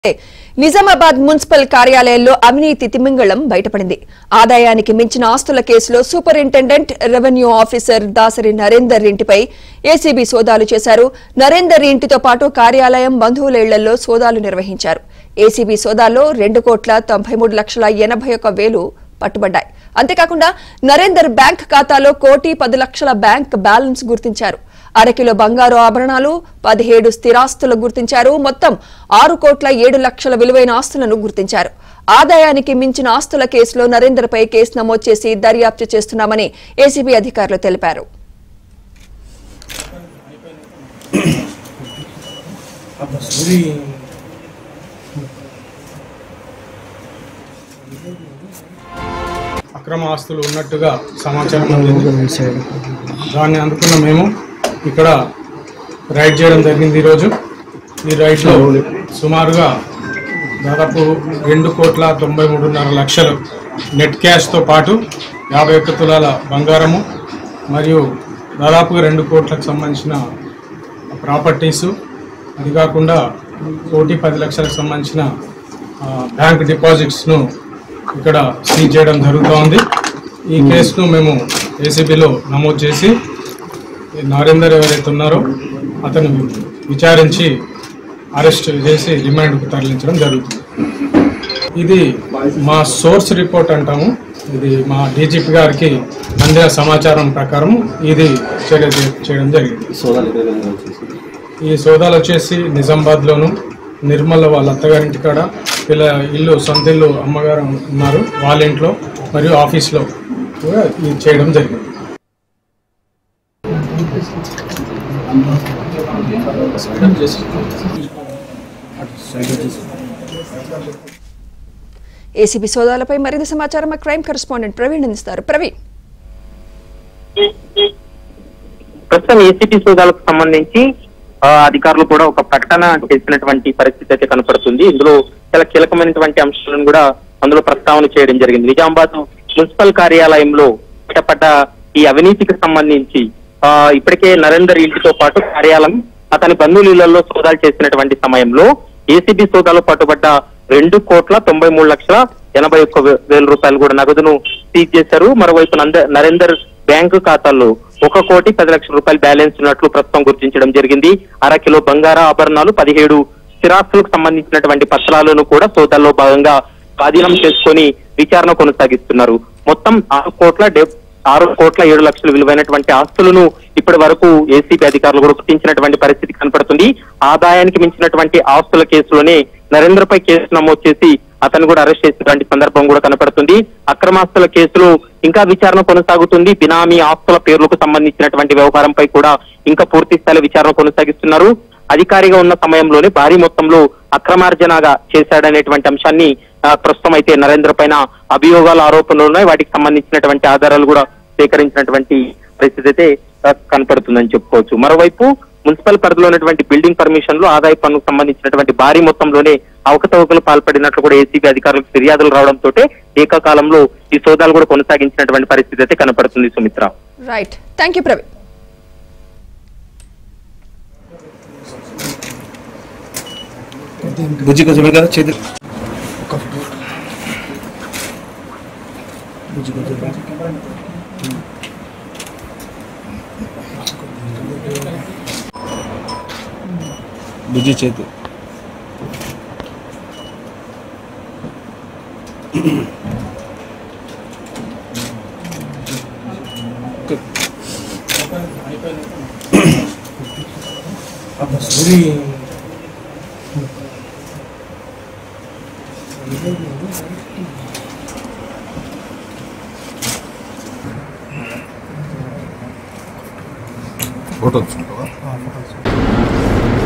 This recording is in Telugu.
నిజామాబాద్ మున్సిపల్ కార్యాలయంలో అవినీతి తిమింగళం బయటపడింది ఆదాయానికి మించిన ఆస్తుల కేసులో superintendent revenue officer Dasari Narender ఇంటిపై ఏసీబీ సోదాలు చేశారు నరేందర్ ఇంటితో పాటు కార్యాలయం బంధువుల ఇళ్లలో సోదాలు నిర్వహించారు ఏసీబీ సోదాల్లో రెండు కోట్ల తొంభై మూడు లక్షల ఎనభై ఒక్క వేలు పట్టుబడ్డాయి అంతేకాకుండా నరేందర్ బ్యాంక్ ఖాతాలో కోటి పది లక్షల బ్యాంక్ బ్యాలెన్స్ గుర్తించారు అరకిలో బంగారు ఆభరణాలు పదిహేడు స్థిరాస్తులు గుర్తించారు మొత్తం ఆరు కోట్ల ఏడు లక్షల విలువైన ఆస్తులను గుర్తించారు ఆదాయానికి మించిన ఆస్తుల కేసులో నరేందర్పై కేసు నమోదు చేసి దర్యాప్తు చేస్తున్నామని ఏసీబీ అధికారులు తెలిపారు అక్రమ ఆస్తులు ఉన్నట్టుగా సమాచారం అందింది దాన్ని అందుకున్న మేము ఇక్కడ రైడ్ చేయడం జరిగింది ఈరోజు ఈ రైడ్లో సుమారుగా దాదాపు రెండు కోట్ల తొంభై మూడున్నర లక్షలు నెట్ క్యాష్తో పాటు యాభై ఒక్క తులాల బంగారము మరియు దాదాపుగా రెండు కోట్లకు సంబంధించిన ప్రాపర్టీసు అది కాకుండా కోటి పది లక్షలకు సంబంధించిన ఆ, బ్యాంక్ డిపాజిట్స్ను ఇక్కడ సీజ్ చేయడం జరుగుతోంది ఈ కేసును మేము ఏసీబీలో నమోదు చేసి ఈ నరేందర్ ఎవరైతే ఉన్నారో అతను విచారించి అరెస్ట్ చేసి రిమాండ్కు తరలించడం జరుగుతుంది ఇది మా సోర్స్ రిపోర్ట్ అంటాము ఇది మా డీజీపీ గారికి అందిన సమాచారం ప్రకారం ఇది చర్య చే- చేయడం జరిగింది ఈ సోదాలు వచ్చేసి నిజామాబాద్లోను నిర్మల్ వాళ్ళ అత్తగారింటి కాడ పిల్ల ఇల్లు సొంత ఇల్లు అమ్మగారు ఉన్నారు వాళ్ళ ఇంట్లో మరియు ఆఫీస్లో కూడా ఇది చేయడం జరిగింది ఏసీబీ సోదాలపై మరింత సమాచారం మా క్రైమ్ కరెస్పాండెంట్ ప్రవీణ్ అందిస్తారు ప్రవీణ్ ప్రస్తుతం ఏసీపీ సోదాలకు సంబంధించి ఆ, అధికారులు కూడా ఒక ప్రకటన చేసినటువంటి పరిస్థితి అయితే కనపడుతుంది ఇందులో చాలా కీలకమైనటువంటి అంశాలను కూడా అందులో ప్రస్తావన చేయడం జరిగింది నిజామాబాద్ మున్సిపల్ కార్యాలయంలో బయటపడ్డ ఈ అవినీతికి సంబంధించి ఆ, ఇప్పటికే నరేందర్ ఇంటితో పాటు కార్యాలయం అతని బంధువుల ఇళ్లలో సోదాలు చేసినటువంటి సమయంలో ఏసీబీ సోదాలో పట్టుబడ్డ రెండు కోట్ల తొంభై మూడు లక్షల ఎనభై ఒక్క వే- వేల రూపాయలు కూడా నగదును సీజ్ చేశారు మరోవైపు నంద- నరేందర్ బ్యాంకు ఖాతాల్లో ఒక కోటి పది లక్షల రూపాయల బ్యాలెన్స్ ఉన్నట్లు ప్రస్తుతం గుర్తించడం జరిగింది అర కిలో బంగార ఆభరణాలు పదిహేడు స్థిరాస్తులకు సంబంధించినటువంటి పత్రాలను కూడా సోదాల్లో భాగంగా స్వాధీనం చేసుకొని విచారణ కొనసాగిస్తున్నారు మొత్తం ఆరు కోట్ల డెబ్ ఆరు కోట్ల ఏడు లక్షల విలువైనటువంటి ఆస్తులను ఇప్పటి వరకు ఏసీబీ అధికారులు కూడా గుర్తించినటువంటి పరిస్థితి కనపడుతుంది ఆదాయానికి మించినటువంటి ఆస్తుల కేసులోనే నరేంద్రపై కేసు నమోదు చేసి అతను కూడా అరెస్ట్ చేసినటువంటి సందర్భం కూడా కనపడుతుంది అక్రమాస్తుల కేసులో ఇంకా విచారణ కొనసాగుతుంది బినామీ ఆస్తుల పేర్లకు సంబంధించినటువంటి వ్యవహారంపై కూడా ఇంకా పూర్తి స్థాయిలో విచారణ కొనసాగిస్తున్నారు అధికారిగా ఉన్న సమయంలోనే భారీ మొత్తంలో అక్రమార్జనగా చేశాడనేటువంటి అంశాన్ని ఆ, ప్రస్తుతం అయితే నరేంద్ర పైన అభియోగాలు ఆరోపణలు ఉన్నాయి వాటికి సంబంధించినటువంటి ఆధారాలు కూడా సేకరించినటువంటి పరిస్థితి అయితే ఆ, కనపడుతుందని చెప్పుకోవచ్చు మరోవైపు మున్సిపల్ పరిధిలో ఉన్నటువంటి బిల్డింగ్ పర్మిషన్లు ఆదాయ పన్నుకు సంబంధించినటువంటి భారీ మొత్తంలోనే అవకతవకలు పాల్పడినట్లు కూడా ఏసీబీ అధికారులకు ఫిర్యాదులు రావడంతో ఏకకాలంలో ఈ సోదాలు కూడా కొనసాగించినటువంటి పరిస్థితి అయితే కనపడుతుంది Sumitra right thank you Praveen Bujji కొంచెం కదా చేతి బుజ్జి చేతి ఫోటో